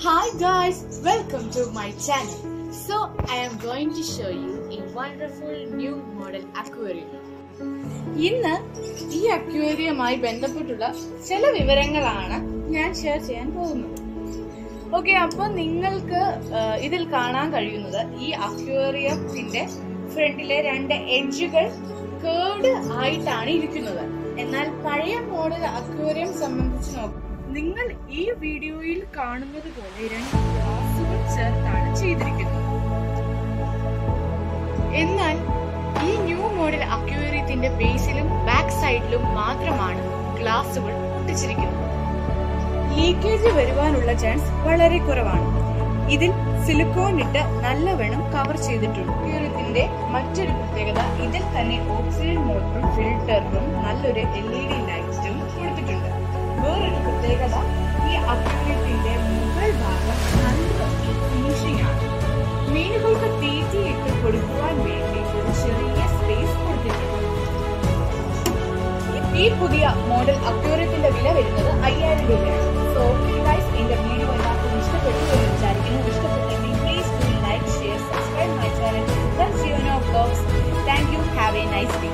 Hi guys, welcome to my channel. So I am going to show you a wonderful new model aquarium. ഇന്ന് ഈ അക്വേറിയമായി ബന്ധപ്പെട്ടുള്ള ചില വിവരങ്ങളാണ് ഞാൻ ഷെയർ ചെയ്യാൻ പോകുന്നത് ഓക്കെ അപ്പോൾ നിങ്ങൾക്ക് ആ, ഇതിൽ കാണാൻ കഴിയുന്നത് ഈ അക്വേറിയത്തിന്റെ ഫ്രണ്ടിലെ രണ്ട് എഡ്ജുകൾ കേർഡ് ആയിട്ടാണ് ഇരിക്കുന്നത് എന്നാൽ പഴയ മോഡൽ അക്വേറിയം സംബന്ധിച്ച് നോക്കും നിങ്ങൾ ഈ വീഡിയോയിൽ കാണുന്നത് പോലെ രണ്ട് ഗ്ലാസുകൾ ചേർത്താണ് ചെയ്തിരിക്കുന്നത് എന്നാൽ ഈ ന്യൂ മോഡൽ അക്വേറിയത്തിന്റെ ബേസിലും ബാക്ക് സൈഡിലും മാത്രമാണ് ഗ്ലാസുകൾ ഒട്ടിച്ചിരിക്കുന്നത് ലീക്കേജ് വരുവാനുള്ള ചാൻസ് വളരെ കുറവാണ് ഇതിൽ സിലിക്കോൺ ഇട്ട് നല്ലവണ്ണം കവർ ചെയ്തിട്ടുണ്ട് അക്വേറിയത്തിന്റെ മറ്റൊരു പ്രത്യേകത ഇതിൽ തന്നെ ഓക്സിജൻ മോട്ടറും ഫിൽറ്ററും നല്ലൊരു എൽ ഇ ഡി ലൈറ്റും കൊടുത്തിട്ടുണ്ട് വേറൊരു പ്രത്യേകത ഈ അക്വേറിയത്തിന്റെ മുകൾ ഭാഗം നല്ല ഫിനിഷിംഗ് ആണ് മീനുകൾക്ക് തീറ്റിയിട്ട് കൊടുക്കുവാൻ വേണ്ടി ഒരു ചെറിയ സ്പേസ് കൊടുത്തിട്ടുണ്ട് ഈ പുതിയ മോഡൽ അക്വേറിയത്തിന്റെ വില വരുന്നത് അയ്യായിരം രൂപയാണ് സോ ഗൈസ് എന്റെ വീഡിയോ എല്ലാവർക്കും ഇഷ്ടപ്പെട്ടു എന്ന് വിചാരിക്കുന്നു ഇഷ്ടപ്പെട്ടെങ്കിൽ please do like share subscribe my channel thank you have a nice day